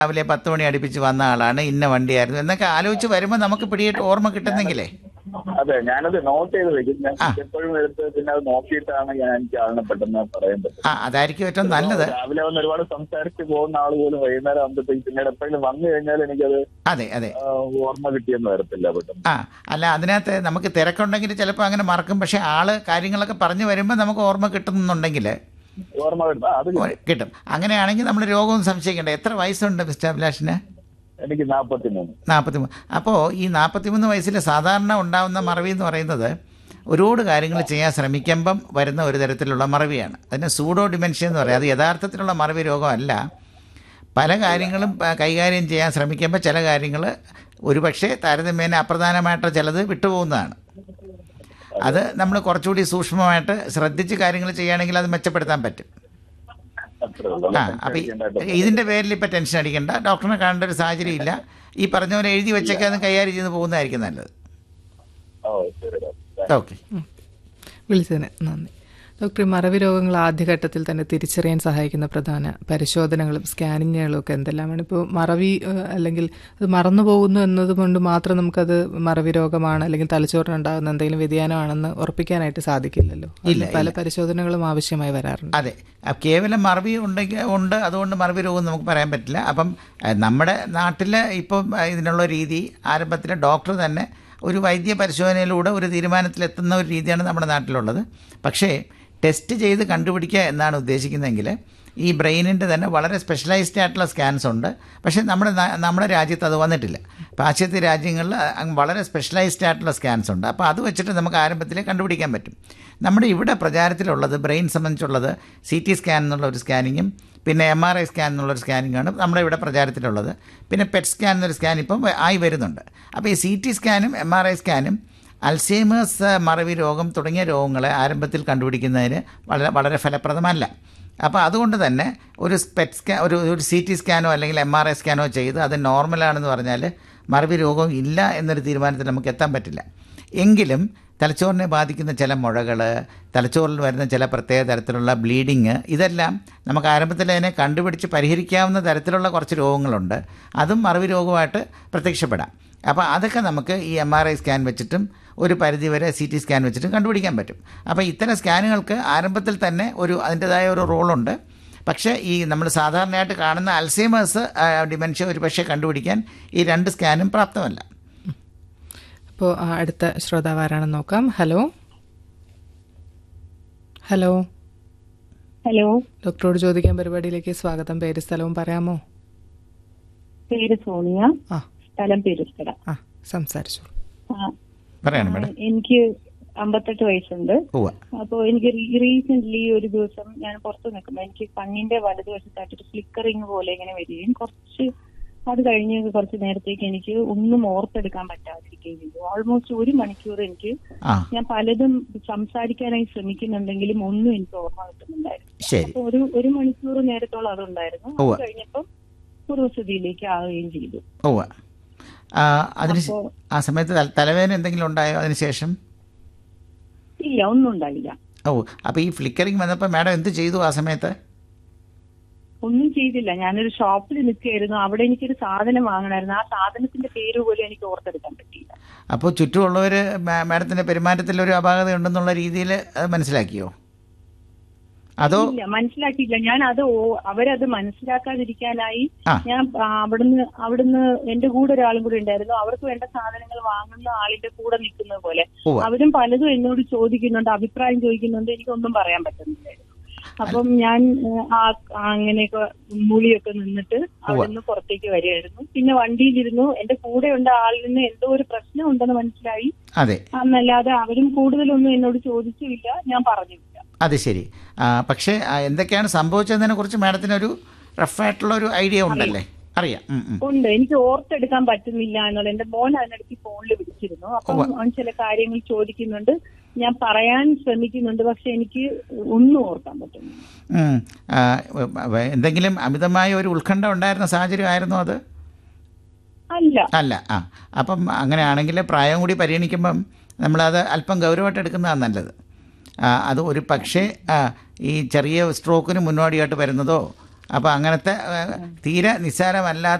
രാവിലെ പത്ത് മണി അടുപ്പിച്ച് വന്ന ആളാണ് ഇന്ന വണ്ടിയായിരുന്നു എന്നൊക്കെ ആലോചിച്ച് വരുമ്പോൾ നമുക്ക് പിടിയിട്ട് ഓർമ്മ കിട്ടുന്നെങ്കിലേ അതെ ഞാനത് നോട്ട് ചെയ്ത് വെക്കും ഞാൻ ആ. എപ്പോഴും എടുത്ത് പിന്നെ അത് നോക്കിയിട്ടാണ് ഞാൻ എനിക്ക് ആളിനെ പെട്ടെന്ന് പറയാൻ പറ്റും ആ അതായിരിക്കും ഏറ്റവും നല്ലത് രാവിലെ വന്ന് ഒരുപാട് സംസാരിച്ച് പോകുന്ന ആൾ പോലും വൈകുന്നേരം ആകുമ്പോഴത്തേക്ക് പിന്നീട് എപ്പോഴും വന്നു കഴിഞ്ഞാൽ എനിക്കത് അതെ അതെ ആ, ഓർമ്മ കിട്ടിയെന്ന് വരത്തില്ല പെട്ടെന്ന് ആ അല്ല അതിനകത്ത് നമുക്ക് തിരക്കുണ്ടെങ്കിൽ ചിലപ്പോൾ അങ്ങനെ മറക്കും പക്ഷേ ആള് കാര്യങ്ങളൊക്കെ പറഞ്ഞു വരുമ്പോൾ നമുക്ക് ഓർമ്മ കിട്ടുന്നുണ്ടെങ്കിൽ ഓർമ്മ കിട്ടും ആ, അത് കിട്ടും. കിട്ടും അങ്ങനെയാണെങ്കിൽ നമ്മൾ രോഗവും സംശയിക്കേണ്ട എത്ര വയസ്സുണ്ട് മിസ്റ്റർ അഭിലാഷിന് എനിക്ക് നാപ്പത്തി മൂന്ന് നാൽപ്പത്തി മൂന്ന് അപ്പോൾ ഈ നാൽപ്പത്തിമൂന്ന് വയസ്സിൽ സാധാരണ ഉണ്ടാകുന്ന മറവി എന്ന് പറയുന്നത് ഒരുപാട് കാര്യങ്ങൾ ചെയ്യാൻ ശ്രമിക്കുമ്പം വരുന്ന ഒരു തരത്തിലുള്ള മറവിയാണ് അതിന് സൂഡോ ഡിമെൻഷ്യ എന്ന് പറയും അത് യഥാർത്ഥത്തിലുള്ള മറവി രോഗമല്ല പല കാര്യങ്ങളും പ- കൈകാര്യം ചെയ്യാൻ ശ്രമിക്കുമ്പോൾ ചില കാര്യങ്ങൾ ഒരുപക്ഷെ താരതമ്യേന അപ്രധാനമായിട്ട് ചിലത് വിട്ടുപോകുന്നതാണ് അത് നമ്മൾ കുറച്ചുകൂടി സൂക്ഷ്മമായിട്ട് ശ്രദ്ധിച്ച് കാര്യങ്ങൾ ചെയ്യുകയാണെങ്കിൽ അത് മെച്ചപ്പെടുത്താൻ പറ്റും അത്രേ ഉള്ളൂ ആ അപ്പം ഇതിൻ്റെ പേരിൽ ഇപ്പം ടെൻഷൻ അടിക്കണ്ട ഡോക്ടറിനെ കാണേണ്ട ഒരു സാഹചര്യം ഇല്ല ഈ പറഞ്ഞ പോലെ എഴുതി വെച്ചൊക്കെ അത് കൈകാര്യം ചെയ്ത് പോകുന്നതായിരിക്കും നല്ലത് ഓ ശരി ഡോക്ടർ ഓക്കെ വിളിച്ചതിന് നന്ദി ഡോക്ടർ ഈ മറവി രോഗങ്ങൾ ആദ്യഘട്ടത്തിൽ തന്നെ തിരിച്ചറിയാൻ സഹായിക്കുന്ന പ്രധാന പരിശോധനകളും സ്കാനിങ്ങുകളും ഒക്കെ എന്തെല്ലാമാണ് ഇപ്പോൾ മറവി ഏഹ്, അല്ലെങ്കിൽ അത് മറന്നു പോകുന്നു എന്നതുകൊണ്ട് മാത്രം നമുക്കത് മറവി രോഗമാണ് അല്ലെങ്കിൽ തലച്ചോറിനുണ്ടാകുന്ന എന്തെങ്കിലും വ്യതിയാനമാണെന്ന് ഉറപ്പിക്കാനായിട്ട് സാധിക്കില്ലല്ലോ അതിന് പല പരിശോധനകളും ആവശ്യമായി വരാറുണ്ട് അതെ അ, കേവലം മറവി ഉണ്ടെങ്കിൽ ഉണ്ട് അതുകൊണ്ട് മറവി രോഗം നമുക്ക് പറയാൻ പറ്റില്ല അപ്പം അഹ്, നമ്മുടെ നാട്ടിൽ ഇപ്പം അഹ്, ഇതിനുള്ള രീതി ആരംഭത്തിൽ ഡോക്ടർ തന്നെ ഒരു വൈദ്യ പരിശോധനയിലൂടെ ഒരു തീരുമാനത്തിലെത്തുന്ന ഒരു രീതിയാണ് നമ്മുടെ നാട്ടിലുള്ളത് പക്ഷേ ടെസ്റ്റ് ചെയ്ത് കണ്ടുപിടിക്കുക എന്നാണ് ഉദ്ദേശിക്കുന്നതെങ്കിൽ ഈ ബ്രെയിനിൻ്റെ തന്നെ വളരെ സ്പെഷ്യലൈസ്ഡ് ആയിട്ടുള്ള സ്കാൻസ് ഉണ്ട് പക്ഷേ നമ്മുടെ നാ- നമ്മുടെ രാജ്യത്ത് അത് വന്നിട്ടില്ല പാശ്ചാത്യ രാജ്യങ്ങളിൽ അങ്ങ് വളരെ സ്പെഷ്യലൈസ്ഡ് ആയിട്ടുള്ള സ്കാൻസ് ഉണ്ട് അപ്പോൾ അത് വെച്ചിട്ട് നമുക്ക് ആരംഭത്തിൽ കണ്ടുപിടിക്കാൻ പറ്റും നമ്മുടെ ഇവിടെ പ്രചാരത്തിലുള്ളത് ബ്രെയിൻ സംബന്ധിച്ചുള്ളത് സി ടി സ്കാൻ എന്നുള്ള ഒരു സ്കാനിങ്ങും പിന്നെ എം ആർ ഐ സ്കാൻ എന്നുള്ളൊരു സ്കാനിങ്ങാണ് നമ്മുടെ ഇവിടെ പ്രചാരത്തിലുള്ളത് പിന്നെ പെറ്റ് സ്കാൻ എന്നൊരു സ്കാൻ ഇപ്പം ആയി വരുന്നുണ്ട് അപ്പോൾ ഈ സി ടി സ്കാനും എം ആർ ഐ സ്കാനും അൽസൈമേഴ്സ് മറവി രോഗം തുടങ്ങിയ രോഗങ്ങളെ ആരംഭത്തിൽ കണ്ടുപിടിക്കുന്നതിന് വളരെ വളരെ ഫലപ്രദമല്ല അപ്പോൾ അതുകൊണ്ട് തന്നെ ഒരു സ്പെറ്റ് സ്കാൻ ഒരു ഒരു സി ടി സ്കാനോ അല്ലെങ്കിൽ എം ആർ ഐ സ്കാനോ ചെയ്ത് അത് നോർമലാണെന്ന് പറഞ്ഞാൽ മറവി രോഗം ഇല്ല എന്നൊരു തീരുമാനത്തിൽ നമുക്ക് എത്താൻ പറ്റില്ല എങ്കിലും തലച്ചോറിനെ ബാധിക്കുന്ന ചില മുഴകൾ തലച്ചോറിൽ വരുന്ന ചില പ്രത്യേക തരത്തിലുള്ള ബ്ലീഡിങ് ഇതെല്ലാം നമുക്ക് ആരംഭത്തിൽ അതിനെ കണ്ടുപിടിച്ച് പരിഹരിക്കാവുന്ന തരത്തിലുള്ള കുറച്ച് രോഗങ്ങളുണ്ട് അതും മറവി രോഗമായിട്ട് പ്രത്യക്ഷപ്പെടാം അപ്പോൾ അതൊക്കെ നമുക്ക് ഈ എം ആർ ഐ സ്കാൻ വെച്ചിട്ടും ഒരു പരിധിവരെ സി ടി സ്കാൻ വെച്ചിട്ടും കണ്ടുപിടിക്കാൻ പറ്റും അപ്പോൾ ഇത്തരം സ്കാനുകൾക്ക് ആരംഭത്തിൽ തന്നെ ഒരു അതിൻ്റെതായ ഒരു റോളുണ്ട് പക്ഷേ ഈ നമ്മൾ സാധാരണയായിട്ട് കാണുന്ന അൽസൈമേഴ്സ് ഡിമെൻഷ്യ ഒരു പക്ഷേ കണ്ടുപിടിക്കാൻ ഈ രണ്ട് സ്കാനും പ്രാപ്തമല്ല അപ്പോൾ അടുത്ത ശ്രോതാവ് ആരാണെന്ന് നോക്കാം ഹലോ ഹലോ ഹലോ ഡോക്ടറോട് ചോദിക്കാൻ പരിപാടിയിലേക്ക് സ്വാഗതം പേര് സ്ഥലവും പറയാമോ പേര് സോണിയ ആ സ്ഥലം പെരുസ്കട ആ സംസാരിച്ചോളൂ ആ, പറയണം മേഡം എനിക്ക് അമ്പത്തെട്ട് വയസ്സുണ്ട് ഉവ്വ അപ്പോ എനിക്ക് റീസെന്റ് ഒരു ദിവസം ഞാൻ പുറത്ത് നിൽക്കുമ്പോൾ എനിക്ക് കണ്ണിന്റെ വലതുവശത്തായിട്ടൊരു ഫ്ലിക്കറിങ് പോലെ ഇങ്ങനെ വരികയും കുറച്ച് അത് കഴിഞ്ഞ് കുറച്ച് നേരത്തേക്ക് എനിക്ക് ഒന്നും ഓർത്തെടുക്കാൻ പറ്റാതിരിക്കുകയും ചെയ്തു ഓൾമോസ്റ്റ് ഒരു മണിക്കൂർ എനിക്ക് ആ ഞാൻ പലതും സംസാരിക്കാനായി ശ്രമിക്കുന്നുണ്ടെങ്കിലും ഒന്നും എനിക്ക് ഓർമ്മ കിട്ടുന്നുണ്ടായിരുന്നു ശരി അപ്പൊ ഒരു ഒരു മണിക്കൂർ നേരത്തോളം അതുണ്ടായിരുന്നു ഉവ്വ. അത് കഴിഞ്ഞപ്പം പൂർവ്വസ്ഥിതിയിലേക്ക് ആവുകയും ചെയ്തു ഉവ്വ ആ, അതിന് ശേ- അപ്പോ- ആ സമയത്ത് തല- തലവേദന എന്തെങ്കിലും ഉണ്ടായോ അതിന് ശേഷം ഇല്ല ഒന്നും ഉണ്ടായില്ല ഓ അപ്പോൾ ഈ ഫ്ലിക്കറിങ് വന്നപ്പോൾ മാഡം എന്ത് ചെയ്തു ആ സമയത്ത് ഒന്നും ചെയ്തില്ല ഞാനൊരു ഷോപ്പിൽ നിൽക്കുകയായിരുന്നു അവിടെ എനിക്കൊരു സാധനം വാങ്ങണമായിരുന്നു ആ സാധനത്തിന്റെ പേര് പോലും എനിക്ക് ഓർത്തെടുക്കാൻ പറ്റിയില്ല അപ്പോൾ ചുറ്റുമുള്ളവർ മാഡത്തിൻ്റെ പെരുമാറ്റത്തിൽ ഒരു അപാകത ഉണ്ടെന്നുള്ള രീതിയിൽ അത് മനസ്സിലാക്കിയോ അതോ ഇല്ല മനസ്സിലാക്കിയില്ല ഞാൻ അത് ഓ- അവരത് മനസ്സിലാക്കാതിരിക്കാനായി ആ. ഞാൻ ആ, അവിടുന്ന് അവിടുന്ന് എന്റെ കൂടെ ഒരാളും കൂടെ ഉണ്ടായിരുന്നു അവർക്ക് വേണ്ട സാധനങ്ങൾ വാങ്ങുന്ന ആളിന്റെ കൂടെ നിൽക്കുന്നത് പോലെ ഉവ്വ. അവരും പലതും എന്നോട് ചോദിക്കുന്നുണ്ട് അഭിപ്രായം ചോദിക്കുന്നുണ്ട് എനിക്കൊന്നും പറയാൻ പറ്റുന്നില്ലായിരുന്നു അപ്പം ഞാൻ ഏഹ്, ആ ആ അങ്ങനെയൊക്കെ മൂളിയൊക്കെ നിന്നിട്ട് അവിടെ നിന്ന് പുറത്തേക്ക് വരികയായിരുന്നു പിന്നെ വണ്ടിയിലിരുന്നു എന്റെ കൂടെ ഉണ്ട ആളിന് എന്തോ ഒരു പ്രശ്നം ഉണ്ടെന്ന് മനസ്സിലായി അതെ എന്നല്ലാതെ അവരും കൂടുതലൊന്നും എന്നോട് ചോദിച്ചുമില്ല ഞാൻ പറഞ്ഞില്ല അത് ശരി ആ, പക്ഷേ ആ, എന്തൊക്കെയാണ് സംഭവിച്ചതിനെ കുറിച്ച് മാഡത്തിന് ഒരു റഫായിട്ടുള്ള ഒരു ഐഡിയ ഉണ്ടല്ലേ അറിയാം ഉം, ഉം. ഉണ്ട് എനിക്ക് ഓർത്തെടുക്കാൻ പറ്റുന്നില്ല എന്നുള്ള എന്റെ മോൻ അതിനിടയ്ക്ക് ഫോണിൽ വിളിച്ചിരുന്നു അപ്പം ഉവ്വ. അവൻ ചില കാര്യങ്ങൾ ചോദിക്കുന്നുണ്ട് ഞാൻ പറയാൻ ശ്രമിക്കുന്നുണ്ട് പക്ഷെ എനിക്ക് ഒന്നും ഓർക്കാൻ പറ്റുന്നില്ല ഉം. ആ, വ- എന്തെങ്കിലും അമിതമായ ഒരു ഉത്കണ്ഠ ഉണ്ടായിരുന്ന സാഹചര്യമായിരുന്നോ അത് അല്ല അല്ല ആ അപ്പം അങ്ങനെയാണെങ്കിൽ പ്രായം കൂടി പരിഗണിക്കുമ്പം നമ്മളത് അല്പം ഗൗരവമായിട്ട് എടുക്കുന്നതാണ് നല്ലത് ആ, അത് ഒരു പക്ഷേ ആ, ഈ ചെറിയ സ്ട്രോക്കിന് മുന്നോടിയായിട്ട് വരുന്നതോ അപ്പോൾ അങ്ങനത്തെ ഏഹ്, തീരെ നിസ്സാരമല്ലാത്ത